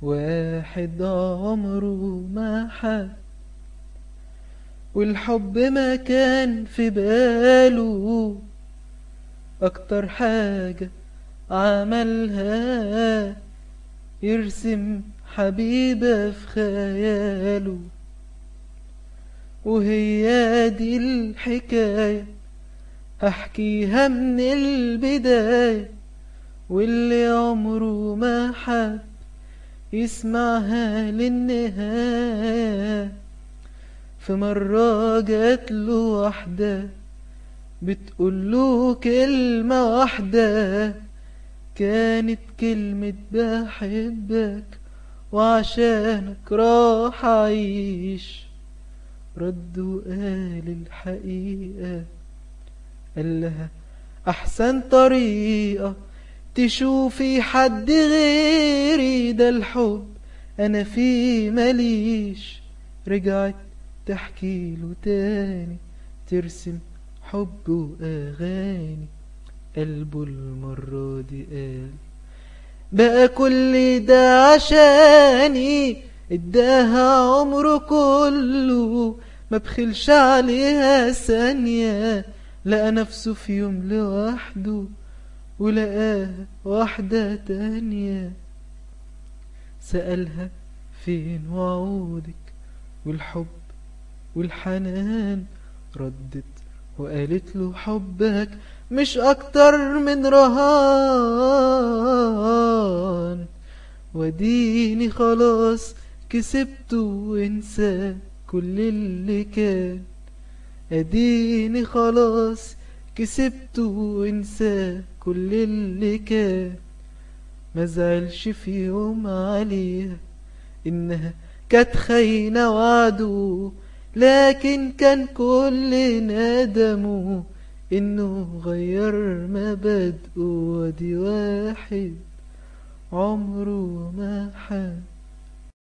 واحد عمره ما حب والحب ما كان في باله أكتر حاجة عملها يرسم حبيبة في خياله وهي دي الحكاية هحكيها من البداية واللي عمره ما حب يسمعها للنهاية في مرة جات له واحدة بتقول له كلمة واحدة كانت كلمة بحبك وعشانك راح أعيش رد وقال الحقيقة قال لها أحسن طريقة تشوفي حد غيري ده الحب أنا فيه مليش رجعت تحكي له تاني ترسم حب وأغاني قلبه المرة دي قال بقى كل ده عشاني اداها عمره كله ما بخلش عليها ثانية لقى نفسه في يوم لوحده ولقاها واحدة تانية سألها فين وعودك والحب والحنان ردت وقالت له حبك مش أكتر من رهان وديني خلاص كسبته وانسى كل اللي كان اديني خلاص كسبته وانسى كل اللي كان مزعلش في يوم عليها انها كانت خاينة وعده لكن كان كل ندمه انه غير مبادئه ودي واحد عمره ما حد